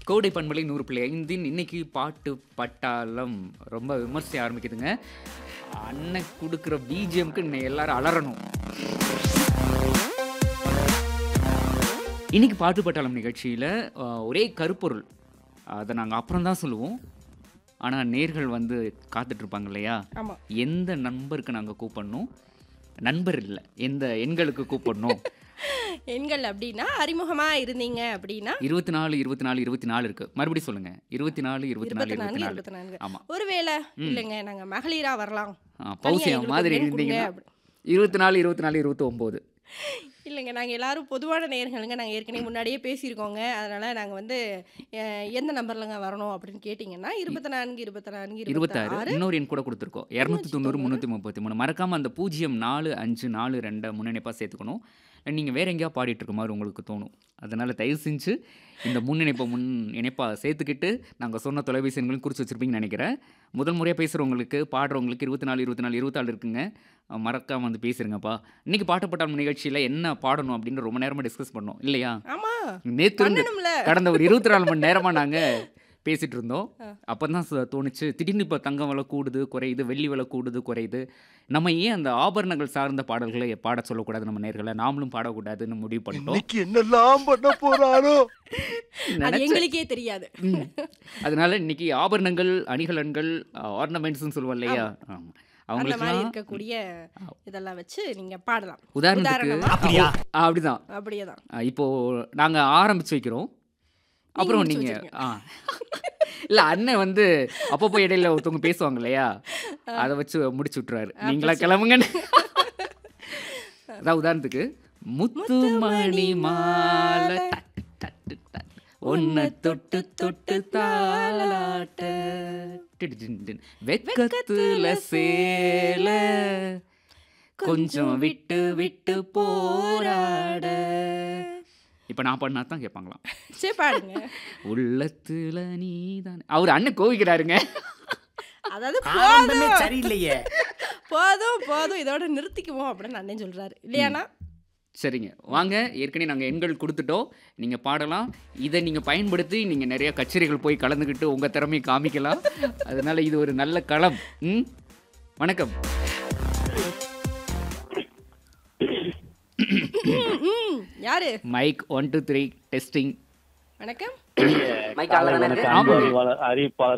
கோடை பண்பலை நூறு பிள்ளை ஐந்தின் இன்னைக்கு பாட்டு பட்டாளம் ரொம்ப விமர்சையாக ஆரம்பிக்குதுங்க அண்ணன் கொடுக்குற பிஜிஎம்க்கு இன்னை எல்லாரும் அலறணும் இன்னைக்கு பாட்டு பட்டாளம் நிகழ்ச்சியில் ஒரே கருப்பொருள் அதை நாங்கள் அப்புறம் தான் சொல்லுவோம் ஆனால் நேர்கள் வந்து காத்துட்டு இருப்பாங்க இல்லையா ஆமா எந்த நண்பருக்கு நாங்கள் கூப்பிடணும் நண்பர் இல்லை எந்த எண்களுக்கு கூப்பிடணும் எண்கள் அப்படின்னா அறிமுகமா இருந்தீங்க அப்படின்னா இருபத்தி நாலு இருபத்தி நாலு இருபத்தி நாலு இருக்கு மறுபடியும் சொல்லுங்க இருபத்தி நாலு இருபத்தி நாலு இருபத்தி நான்கு இருபத்தி நாலு இருபத்தி நான்கு ஆமா ஒருவேளை இல்லைங்க நாங்க மகளிரா வரலாம் ஆ, பௌசியம் எங்களுக்கு மாதிரி எண் கொடுங்க இருந்தீங்கன்னா அப்படி. இருபத்தி நாலு இருபத்தி நாலு இருபத்தி ஒம்பது இல்லைங்க நாங்க எல்லாரும் பொதுவான நேயர்களுங்க நாங்க ஏற்கனவே முன்னாடியே பேசியிருக்கோங்க அதனால நாங்க வந்து அஹ், எந்த நம்பர்லங்க வரணும் அப்படின்னு கேட்டிங்கன்னா இருபத்தி நான்கு இருபத்தி நான்கு இருபத்தாறு இருபத்தாறு இன்னொரு எண் கூட கொடுத்துருக்கோம் இரநூத்தி தொண்ணூறு முந்நூற்றி முப்பத்தி மூணு மறக்காம அந்த பூஜ்ஜியம் நாலு அஞ்சு நாலு ரெண்டை முன்னிணைப்பாக சேர்த்துக்கணும் நீங்கள் வேற எங்கேயா பாடிட்டு இருக்க மாதிரி உங்களுக்கு தோணும் அதனால தயவு செஞ்சு இந்த முன்னிணைப்பை முன் இணைப்பாக சேர்த்துக்கிட்டு நாங்கள் சொன்ன தொலைபேசி எண்களையும் குறித்து வச்சிருப்பீங்கன்னு நினைக்கிறேன் முதல் முறையாக பேசுகிறவங்களுக்கு பாடுறவங்களுக்கு இருபத்தி நாலு இருபத்தி நாலு இருபத்தாலு இருக்குங்க அஹ் மறக்காம வந்து பேசுறீங்கப்பா இன்னைக்கு பாட்டுப்பட்டால் நிகழ்ச்சியில் என்ன பாடணும் அப்படின்னு ரொம்ப நேரமாக டிஸ்கஸ் பண்ணோம் இல்லையா ஆமா நேற்று இருந்து பண்ணணும்ல கடந்த ஒரு இருபத்தி நாலு மணி நேரமாக நாங்கள் பேசிட்டு இருந்தோம் அப்போ தான் தோணுச்சு திடீர்னு இப்போ தங்கம் விலை கூடுது குறையுது வெள்ளி விலை கூடுது குறையுது நம்ம ஏன் அந்த ஆபரணங்கள் சார்ந்த பாடல்களை பாட சொல்லக்கூடாது நம்ம நேர்களை நாமளும் பாடக்கூடாதுன்னு முடிவு பண்ணிட்டோம் இன்னைக்கு என்னெல்லாம் பண்ண போறாரோ அது நினைச்ச- எங்களுக்கே தெரியாது ம். அதனால இன்னைக்கு ஆபரணங்கள் அணிகலன்கள் ஆர்னமெண்ட்ஸ்னு சொல்லுவோம் இல்லையா ஆமா. அந்த மாதிரி அவங்களுக்குலாம் இருக்கக்கூடிய இதெல்லாம் வச்சு நீங்க பாடலாம் உதாரணத்துக்கு உதாரணமா? அப்படியா? ஆ, அப்படிதான் அப்படியே தான் ஆ, இப்போ நாங்க ஆரம்பிச்சு வைக்கிறோம் அப்புறம் முடிச்சு நீங்க வச்சிருங்க. ஆ இல்ல அண்ணன் வந்து அப்பப்போ இடையில ஒருத்தவங்க பேசுவாங்க இல்லையா அதை வச்சு முடிச்சு விட்டுறாரு நீங்களா கிளம்புங்கன்னு அதான் உதாரணத்துக்கு முத்துமணி மாலை தட்டு, தட்டு, தட்டு. ஒன்ன தொட்டு தொட்டு தாளாட்ட டிடு டின் டின். வெட்கத்துல சேல கொஞ்சம் விட்டு விட்டு போராட இப்ப நான் பண்ணா தான் கேட்பாங்களாம் சரி பாடுங்க உள்ளத்துல நீதான் அவர் அண்ணன் கோவிக்கிறாருங்க அதாவது ஆரம்பமே போதும் சரியில்லையே போதும் போதும் இதோட நிறுத்திக்குவோம் அப்படின்னு அண்ணன் சொல்றாரு இல்லையாண்ணா சரிங்க வாங்க ஏற்கனவே நாங்கள் எண்கள் கொடுத்துட்டோம் நீங்கள் பாடலாம் இதை நீங்கள் பயன்படுத்தி நீங்கள் நிறைய கச்சேரிகள் போய் கலந்துக்கிட்டு உங்கள் திறமையை காமிக்கலாம் அதனால இது ஒரு நல்ல களம் ம் வணக்கம் ம், யாரு mic one two three testing வணக்கம் மைக் ஆன்ல தானே இருக்கு ஆமாங்க அறிவிப்பாளர்